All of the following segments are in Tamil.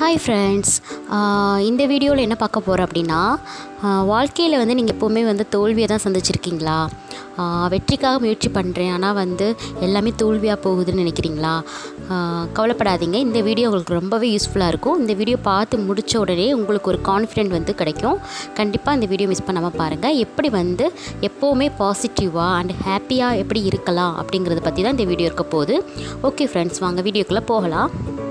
ஹாய் ஃப்ரெண்ட்ஸ் இந்த வீடியோவில் என்ன பார்க்க போகிறோம் அப்படின்னா வாழ்க்கையில் வந்து நீங்கள் எப்போவுமே வந்து தோல்வியை தான் சந்திச்சிருக்கீங்களா ஆஹ் வெற்றிக்காக முயற்சி பண்ணுறேன் ஆனால் வந்து எல்லாமே தோல்வியாக போகுதுன்னு நினைக்கிறீங்களா ஆஹ் கவலைப்படாதீங்க இந்த வீடியோ உங்களுக்கு ரொம்பவே யூஸ்ஃபுல்லாக இருக்கும் இந்த வீடியோ பார்த்து முடித்த உடனே உங்களுக்கு ஒரு கான்ஃபிடென்ட் வந்து கிடைக்கும் கண்டிப்பாக இந்த வீடியோ மிஸ் பண்ணாமல் பாருங்கள் எப்படி வந்து எப்போவுமே பாசிட்டிவாக அண்ட் ஹாப்பியாக எப்படி இருக்கலாம் அப்படிங்கிறத பற்றி தான் இந்த வீடியோ இருக்க போகுது ஓகே ஃப்ரெண்ட்ஸ் வாங்க வீடியோக்குள்ளே போகலாம்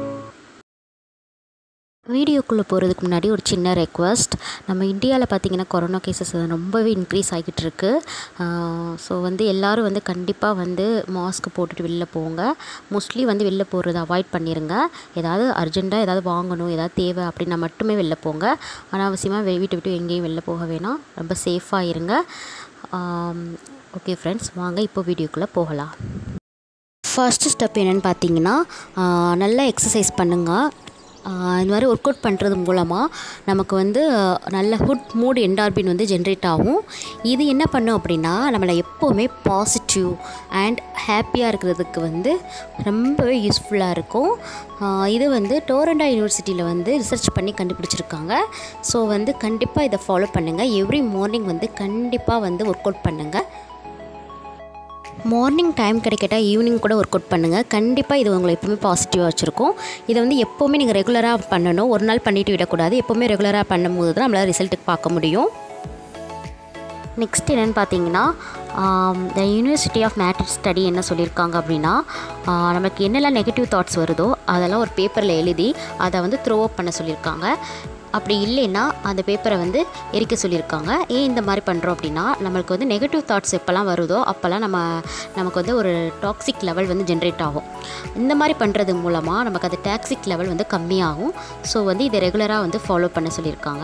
வீடியோக்குள்ளே போகிறதுக்கு முன்னாடி ஒரு சின்ன ரெக்வஸ்ட் நம்ம இந்தியாவில் பார்த்திங்கன்னா கொரோனா கேசஸ் ரொம்பவே இன்க்ரீஸ் ஆகிட்டு இருக்கு ஸோ வந்து எல்லோரும் வந்து கண்டிப்பாக வந்து மாஸ்க் போட்டுட்டு வெளில போங்க மோஸ்ட்லி வந்து வெளில போகிறத அவாய்ட் பண்ணிடுங்க ஏதாவது அர்ஜெண்ட்டாக ஏதாவது வாங்கணும் ஏதாவது தேவை அப்படின்னா மட்டுமே வெளில போங்க அனாவசியமாக வெ- வீட்டை விட்டு எங்கேயும் வெளில போக வேணாம் ரொம்ப சேஃபாக இருங்க ஓகே ஃப்ரெண்ட்ஸ் வாங்க இப்போ வீடியோக்குள்ளே போகலாம் ஃபர்ஸ்ட் ஸ்டெப் என்னென்னு பார்த்தீங்கன்னா ஆஹ் நல்லா எக்ஸசைஸ் பண்ணுங்கள் ஆஹ் இந்த மாதிரி ஒர்க் அவுட் பண்ணுறது மூலமாக நமக்கு வந்து ஆஹ் நல்ல ஹுட் மூட் என்டார்பின் வந்து ஜென்ரேட் ஆகும் இது என்ன பண்ணும் அப்படின்னா நம்மளை எப்போவுமே பாசிட்டிவ் அண்ட் ஹாப்பியாக இருக்கிறதுக்கு வந்து ரொம்பவே யூஸ்ஃபுல்லாக இருக்கும் ஆஹ் இது வந்து டோரண்டா யூனிவர்சிட்டியில் வந்து ரிசர்ச் பண்ணி கண்டுபிடிச்சிருக்காங்க ஸோ வந்து கண்டிப்பாக இதை ஃபாலோ பண்ணுங்கள் எவ்ரி மார்னிங் வந்து கண்டிப்பாக வந்து ஒர்க் அவுட் பண்ணுங்கள் மார்னிங் டைம் கிடைக்கட்டா ஈவினிங் கூட ஒர்க் அவுட் பண்ணுங்கள் கண்டிப்பாக இது உங்களை எப்போவுமே பாசிட்டிவாக வச்சுருக்கும் இதை வந்து எப்போவுமே நீங்கள் ரெகுலராக பண்ணணும் ஒரு நாள் பண்ணிட்டு விடக்கூடாது எப்போவுமே ரெகுலராக பண்ணும்போது தான் நம்மளால் ரிசல்ட்டுக்கு பார்க்க முடியும் நெக்ஸ்ட் என்னென்னு பார்த்தீங்கன்னா the university of Madrid study என்ன சொல்லியிருக்காங்க அப்படின்னா ஆஹ் நமக்கு என்னெல்லாம் நெகட்டிவ் தாட்ஸ் வருதோ அதெல்லாம் ஒரு பேப்பரில் எழுதி அதை வந்து த்ரோ அப் பண்ண சொல்லியிருக்காங்க அப்படி இல்லைன்னா அந்த பேப்பரை வந்து எரிக்க சொல்லியிருக்காங்க ஏன் இந்த மாதிரி பண்ணுறோம் அப்படின்னா நம்மளுக்கு வந்து நெகட்டிவ் தாட்ஸ் எப்போல்லாம் வருதோ அப்போல்லாம் நம்ம நமக்கு வந்து ஒரு டாக்ஸிக் லெவல் வந்து ஜென்ரேட் ஆகும் இந்த மாதிரி பண்ணுறது மூலமாக நமக்கு அது டாக்ஸிக் லெவல் வந்து கம்மியாகும் ஸோ வந்து இதை ரெகுலராக வந்து ஃபாலோ பண்ண சொல்லியிருக்காங்க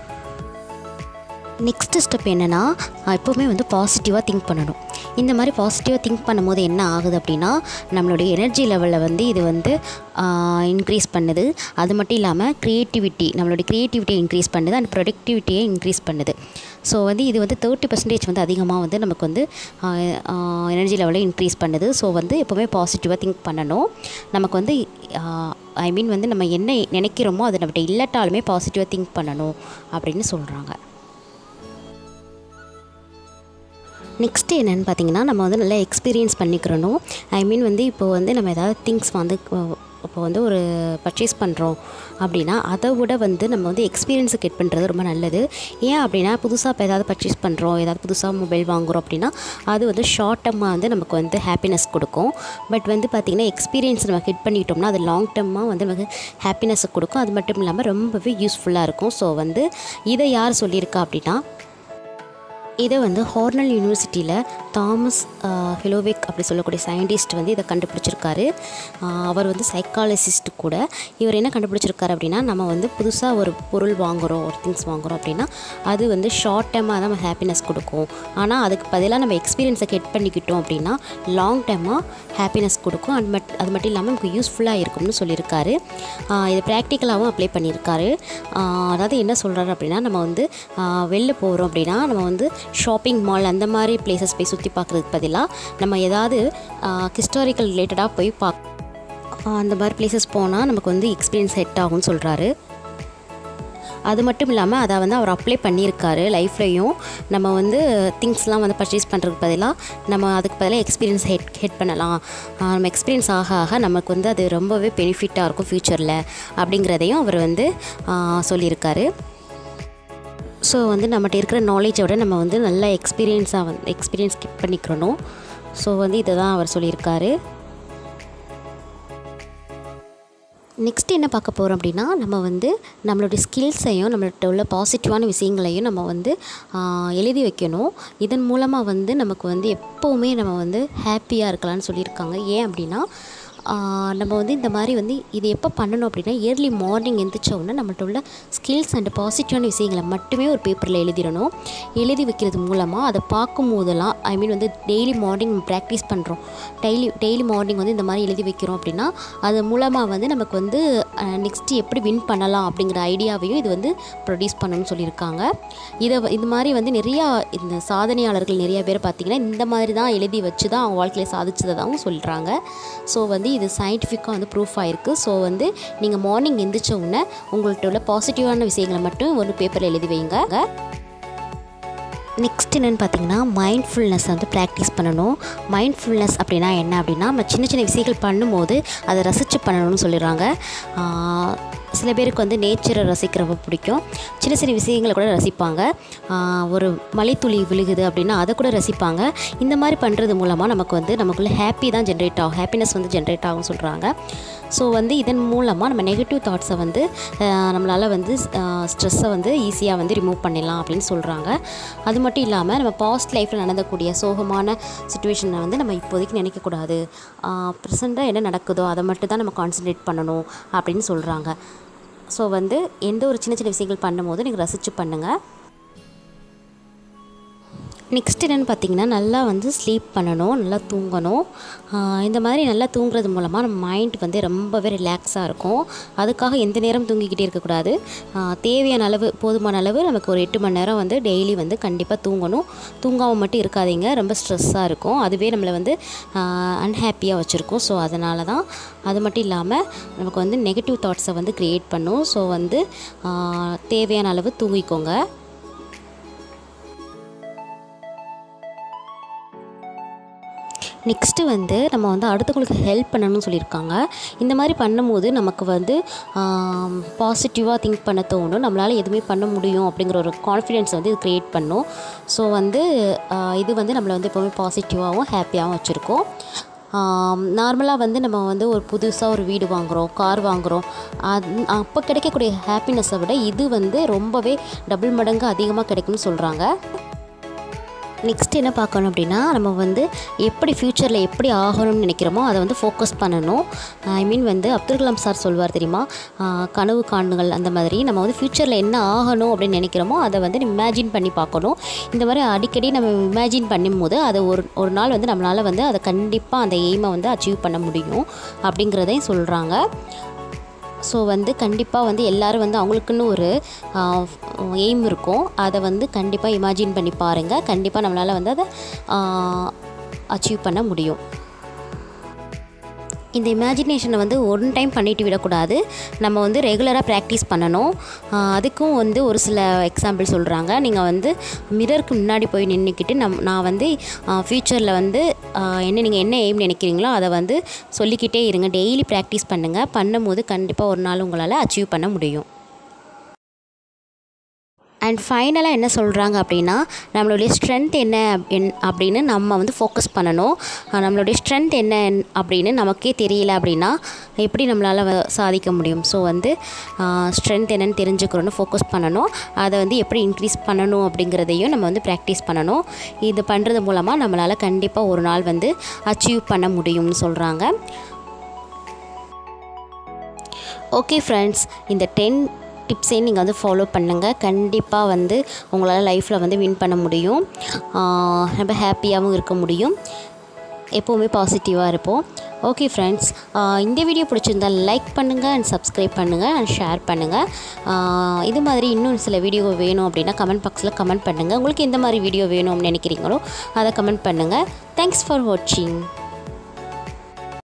நெக்ஸ்ட்டு ஸ்டெப் என்னென்னா எப்போவுமே வந்து பாசிட்டிவாக திங்க் பண்ணணும் இந்த மாதிரி பாசிட்டிவாக திங்க் பண்ணும்போது என்ன ஆகுது அப்படின்னா நம்மளுடைய எனர்ஜி லெவலில் வந்து இது வந்து இன்க்ரீஸ் பண்ணுது அது மட்டும் இல்லாமல் க்ரியேட்டிவிட்டி நம்மளுடைய க்ரியேட்டிவிட்டியை இன்க்ரீஸ் பண்ணுது அண்ட் ப்ரொடக்டிவிட்டியை இன்க்ரீஸ் பண்ணுது ஸோ வந்து இது வந்து தேர்ட்டி பர்சன்டேஜ் வந்து அதிகமாக வந்து நமக்கு வந்து எனர்ஜி லெவலை இன்க்ரீஸ் பண்ணுது ஸோ வந்து எப்போவுமே பாசிட்டிவாக திங்க் பண்ணணும் நமக்கு வந்து ஐ மீன் வந்து நம்ம என்ன நினைக்கிறோமோ அது நம்மகிட்ட இல்லாட்டாலுமே பாசிட்டிவாக திங்க் பண்ணணும் அப்படின்னு சொல்கிறாங்க நெக்ஸ்ட்டு என்னென்னு பார்த்தீங்கன்னா நம்ம வந்து நல்லா எக்ஸ்பீரியன்ஸ் பண்ணிக்கிறணும் ஐ மீன் வந்து இப்போ வந்து நம்ம ஏதாவது திங்ஸ் வந்து இப்போ வந்து ஒரு பர்ச்சேஸ் பண்ணுறோம் அப்படின்னா அதை விட வந்து நம்ம வந்து எக்ஸ்பீரியன்ஸை கெட் பண்ணுறது ரொம்ப நல்லது ஏன் அப்படின்னா புதுசாக இப்போ ஏதாவது பர்ச்சேஸ் பண்ணுறோம் ஏதாவது புதுசாக மொபைல் வாங்குகிறோம் அப்படின்னா அது வந்து ஷார்ட் டர்மாக வந்து நமக்கு வந்து ஹாப்பினஸ் கொடுக்கும் பட் வந்து பார்த்திங்கன்னா எக்ஸ்பீரியன்ஸ் நம்ம ஹிட் பண்ணிக்கிட்டோம்னா அது லாங் டர்மாக வந்து நமக்கு ஹாப்பினஸை கொடுக்கும் அது மட்டும் இல்லாமல் ரொம்பவே யூஸ்ஃபுல்லாக இருக்கும் ஸோ வந்து இதை யார் சொல்லியிருக்கா அப்படின்னா இதை வந்து ஹார்னல் யூனிவர்சிட்டியில் தாமஸ் ஹெலோவிக் அப்படி சொல்லக்கூடிய சயின்டிஸ்ட் வந்து இதை கண்டுபிடிச்சிருக்காரு ஆஹ் அவர் வந்து சைக்காலஜிஸ்ட் கூட இவர் என்ன கண்டுபிடிச்சிருக்காரு அப்படின்னா நம்ம வந்து புதுசாக ஒரு பொருள் வாங்குகிறோம் ஒரு திங்ஸ் வாங்குகிறோம் அப்படின்னா அது வந்து ஷார்ட் டைமாக நம்ம ஹாப்பினஸ் கொடுக்கும் ஆனால் அதுக்கு பதிலாக நம்ம எக்ஸ்பீரியன்ஸை கெட் பண்ணிக்கிட்டோம் அப்படின்னா லாங் டைமாக ஹாப்பினஸ் கொடுக்கும் அது மட் அது மட்டும் இல்லாமல் நமக்கு யூஸ்ஃபுல்லாக இருக்கும்னு சொல்லியிருக்காரு ஆஹ் இது ப்ராக்டிக்கலாகவும் அப்ளை பண்ணியிருக்காரு ஆஹ் அதாவது என்ன சொல்கிறாரு அப்படின்னா நம்ம வந்து ஆஹ் வெளில போகிறோம் அப்படின்னா நம்ம வந்து ஷாப்பிங் மால் அந்த மாதிரி பிளேசஸ் போய் சுற்றி பார்க்குறதுக்கு பதிலாக நம்ம ஏதாவது ஹிஸ்டாரிக்கல் ரிலேட்டடாக போய் பாக் ஆஹ் அந்த மாதிரி பிளேசஸ் போனால் நமக்கு வந்து எக்ஸ்பீரியன்ஸ் செட் ஆகும்னு சொல்கிறாரு அது மட்டும் இல்லாமல் அதை வந்து அவர் அப்ளை பண்ணியிருக்காரு லைஃப்லையும் நம்ம வந்து திங்ஸ்லாம் வந்து பர்ச்சேஸ் பண்ணுறதுக்கு பதிலாக நம்ம அதுக்கு பதிலாக எக்ஸ்பீரியன்ஸ் ஹெட் ஹெட் பண்ணலாம் ஆஹ் நம்ம எக்ஸ்பீரியன்ஸ் ஆக ஆக நமக்கு வந்து அது ரொம்பவே பெனிஃபிட்டாக இருக்கும் ஃப்யூச்சரில் அப்படிங்கிறதையும் அவர் வந்து ஆஹ் சொல்லியிருக்காரு ஸோ வந்து நம்மகிட்ட இருக்கிற நாலேஜை விட நம்ம வந்து நல்ல எக்ஸ்பீரியன்ஸாக வந்து எக்ஸ்பீரியன்ஸ் கிட் பண்ணிக்கிறணும் ஸோ வந்து இதை தான் அவர் சொல்லியிருக்காரு நெக்ஸ்ட் என்ன பார்க்க போகிறோம் அப்படின்னா நம்ம வந்து நம்மளுடைய ஸ்கில்ஸையும் நம்மள்ட்ட உள்ள பாசிட்டிவான விஷயங்களையும் நம்ம வந்து ஆஹ், எழுதி வைக்கணும் இதன் மூலமாக வந்து நமக்கு வந்து எப்போவுமே நம்ம வந்து ஹாப்பியாக இருக்கலாம்னு சொல்லியிருக்காங்க ஏன் அப்படின்னா ஆஹ், நம்ம வந்து இந்த மாதிரி வந்து இது எப்போ பண்ணணும் அப்படின்னா இயர்லி மார்னிங் எந்திரிச்ச உடனே நம்மள்ட்ட உள்ள ஸ்கில்ஸ் அண்ட் பாசிட்டிவான விஷயங்களை மட்டுமே ஒரு பேப்பரில் எழுதிடணும் எழுதி வைக்கிறது மூலமாக அதை பார்க்கும் போதெல்லாம் ஐ மீன் வந்து டெய்லி மார்னிங் ப்ராக்டிஸ் பண்ணுறோம் டெய்லி டெய்லி மார்னிங் வந்து இந்த மாதிரி எழுதி வைக்கிறோம் அப்படின்னா அது மூலமாக வந்து நமக்கு வந்து நெக்ஸ்ட்டு எப்படி வின் பண்ணலாம் அப்படிங்கிற ஐடியாவையும் இது வந்து ப்ரொடியூஸ் பண்ணணும்னு சொல்லியிருக்காங்க இதை வ- இது மாதிரி வந்து நிறையா இந்த சாதனையாளர்கள் நிறைய பேர் பார்த்திங்கன்னா இந்த மாதிரி தான் எழுதி வச்சு தான் அவங்க வாழ்க்கையில் சாதிச்சதாகவும் சொல்கிறாங்க ஸோ வந்து இது சயின்டிஃபிக்காக வந்து ப்ரூஃப் ஆகிருக்கு ஸோ வந்து நீங்கள் மார்னிங் எந்திரிச்ச உடனே உங்கள்கிட்ட உள்ள பாசிட்டிவான விஷயங்களை மட்டும் ஒரு பேப்பரில் எழுதி வைங்க நெக்ஸ்ட் என்னென்னு பார்த்தீங்கன்னா மைண்ட்ஃபுல்னஸ் வந்து ப்ராக்டிஸ் பண்ணணும் மைண்ட்ஃபுல்னஸ் அப்படின்னா என்ன அப்படின்னா நம்ம சின்ன சின்ன விஷயங்கள் பண்ணும்போது அதை ரசித்து பண்ணணும்னு சொல்லிடுறாங்க ஆஹ் சில பேருக்கு வந்து நேச்சரை ரசிக்கிறப்ப பிடிக்கும் சின்ன சின்ன விஷயங்களை கூட ரசிப்பாங்க ஆஹ் ஒரு மலைத்துளி விழுகுது அப்படின்னா அதை கூட ரசிப்பாங்க இந்த மாதிரி பண்ணுறது மூலமாக நமக்கு வந்து நமக்குள்ளே ஹாப்பி தான் ஜென்ரேட் ஆகும் ஹாப்பினஸ் வந்து ஜென்ரேட் ஆகும் சொல்கிறாங்க ஸோ வந்து இதன் மூலமாக நம்ம நெகட்டிவ் தாட்ஸை வந்து ஆஹ் நம்மளால் வந்து ஸ்ட்ரெஸ்ஸை வந்து ஈஸியாக வந்து ரிமூவ் பண்ணிடலாம் அப்படின்னு சொல்கிறாங்க அது மட்டும் இல்லாமல் நம்ம பாஸ்ட் லைஃப்பில் நடந்தக்கூடிய சோகமான சுச்சுவேஷனை வந்து நம்ம இப்போதைக்கு நினைக்கக்கூடாது ப்ரெசண்ட்டாக என்ன நடக்குதோ அதை மட்டும் தான் நம்ம கான்சன்ட்ரேட் பண்ணணும் அப்படின்னு சொல்கிறாங்க ஸோ வந்து எந்த ஒரு சின்ன சின்ன விஷயங்கள் பண்ணும்போது நீங்கள் ரசித்து பண்ணுங்கள் நெக்ஸ்ட் என்னென்னு பார்த்தீங்கன்னா நல்லா வந்து ஸ்லீப் பண்ணணும் நல்லா தூங்கணும் ஆஹ் இந்த மாதிரி நல்லா தூங்குறது மூலமாக நம்ம மைண்ட் வந்து ரொம்பவே ரிலாக்ஸாக இருக்கும் அதுக்காக எந்த நேரம் தூங்கிக்கிட்டே இருக்கக்கூடாது ஆஹ் தேவையான அளவு போதுமான அளவு நமக்கு ஒரு எட்டு மணி நேரம் வந்து டெய்லி வந்து கண்டிப்பாக தூங்கணும் தூங்காமல் மட்டும் இருக்காதீங்க ரொம்ப ஸ்ட்ரெஸ்ஸாக இருக்கும் அதுவே நம்மளை வந்து அன்ஹாப்பியாக வச்சுருக்கும் ஸோ அதனால தான் அது மட்டும் இல்லாமல் நமக்கு வந்து நெகட்டிவ் தாட்ஸை வந்து க்ரியேட் பண்ணும் ஸோ வந்து ஆஹ் தேவையான அளவு தூங்கிக்கோங்க நெக்ஸ்ட்டு வந்து நம்ம வந்து அடுத்தவங்களுக்கு ஹெல்ப் பண்ணணும்னு சொல்லியிருக்காங்க இந்த மாதிரி பண்ணும்போது நமக்கு வந்து பாசிட்டிவாக திங்க் பண்ண தோணும் நம்மளால் எதுவுமே பண்ண முடியும் அப்படிங்கிற ஒரு கான்ஃபிடென்ஸ் வந்து இது க்ரியேட் பண்ணும் ஸோ வந்து ஆஹ் இது வந்து நம்மளை வந்து எப்போவுமே பாசிட்டிவாகவும் ஹாப்பியாகவும் வச்சுருக்கோம் நார்மலாக வந்து நம்ம வந்து ஒரு புதுசாக ஒரு வீடு வாங்குகிறோம் கார் வாங்குகிறோம் அது அப்போ கிடைக்கக்கூடிய ஹாப்பினஸை விட இது வந்து ரொம்பவே டபுள் மடங்கு அதிகமாக கிடைக்கும்னு சொல்கிறாங்க நெக்ஸ்ட் என்ன பார்க்கணும் அப்படின்னா நம்ம வந்து எப்படி ஃப்யூச்சரில் எப்படி ஆகணும்னு நினைக்கிறோமோ அதை வந்து ஃபோக்கஸ் பண்ணணும் ஐ மீன் வந்து அப்துல் கலாம் சார் சொல்வார் தெரியுமா ஆஹ் கனவு காணுங்கள் அந்த மாதிரி நம்ம வந்து ஃப்யூச்சரில் என்ன ஆகணும் அப்படின்னு நினைக்கிறோமோ அதை வந்து இமேஜின் பண்ணி பார்க்கணும் இந்த மாதிரி அடிக்கடி நம்ம இமேஜின் பண்ணும்போது அதை ஒரு ஒரு நாள் வந்து நம்மளால் வந்து அதை கண்டிப்பாக அந்த எய்மை வந்து அச்சீவ் பண்ண முடியும் அப்படிங்கிறதையும் சொல்கிறாங்க ஸோ வந்து கண்டிப்பாக வந்து எல்லோரும் வந்து அவங்களுக்குன்னு ஒரு எய்ம் இருக்கும் அதை வந்து கண்டிப்பாக இமேஜின் பண்ணி பாருங்கள் கண்டிப்பாக நம்மளால் வந்து அதை அச்சீவ் பண்ண முடியும் இந்த இமேஜினேஷனை வந்து ஒன் டைம் பண்ணிட்டு விடக்கூடாது நம்ம வந்து ரெகுலராக ப்ராக்டிஸ் பண்ணணும் ஆஹ் அதுக்கும் வந்து ஒரு சில எக்ஸாம்பிள் சொல்கிறாங்க நீங்கள் வந்து மிரருக்கு முன்னாடி போய் நின்றுக்கிட்டு நம் நான் வந்து ஃப்யூச்சரில் வந்து ஆஹ் என்ன நீங்கள் என்ன எய்ம் நினைக்கிறீங்களோ அதை வந்து சொல்லிக்கிட்டே இருங்க டெய்லி ப்ராக்டிஸ் பண்ணுங்கள் பண்ணும்போது கண்டிப்பாக ஒரு நாள் உங்களால் அச்சீவ் பண்ண முடியும் அண்ட் ஃபைனலாக என்ன சொல்கிறாங்க அப்படின்னா நம்மளுடைய ஸ்ட்ரென்த் என்ன என் அப்படின்னு நம்ம வந்து ஃபோக்கஸ் பண்ணணும் அஹ் நம்மளுடைய ஸ்ட்ரென்த் என்ன என்- அப்படின்னு நமக்கே தெரியல அப்படின்னா எப்படி நம்மளால் வ- சாதிக்க முடியும் ஸோ வந்து ஸ்ட்ரென்த் என்னன்னு தெரிஞ்சுக்கிறோன்னு ஃபோக்கஸ் பண்ணணும் அதை வந்து எப்படி இன்க்ரீஸ் பண்ணணும் அப்படிங்கிறதையும் நம்ம வந்து ப்ராக்டிஸ் பண்ணணும் இது பண்ணுறது மூலமாக நம்மளால் கண்டிப்பாக ஒரு நாள் வந்து அச்சீவ் பண்ண முடியும்னு சொல்கிறாங்க ஓகே ஃப்ரெண்ட்ஸ் இந்த டென் டிப்ஸையும் நீங்கள் வந்து ஃபாலோ பண்ணுங்கள் கண்டிப்பாக வந்து உங்களால் லைஃப்பில் வந்து வின் பண்ண முடியும் ஆஹ் ரொம்ப ஹாப்பியாகவும் இருக்க முடியும் எப்போவுமே பாசிட்டிவாக இருப்போம் ஓகே ஃப்ரெண்ட்ஸ் இந்த வீடியோ பிடிச்சிருந்தால் லைக் பண்ணுங்கள் அண்ட் சப்ஸ்கிரைப் பண்ணுங்கள் அண்ட் ஷேர் பண்ணுங்கள் இது மாதிரி இன்னும் சில வீடியோ வேணும் அப்படின்னா கமெண்ட் பாக்ஸில் கமெண்ட் பண்ணுங்கள் உங்களுக்கு எந்த மாதிரி வீடியோ வேணும்னு நினைக்கிறீங்களோ அதை கமெண்ட் பண்ணுங்கள் தேங்க்ஸ் ஃபார் வாட்சிங்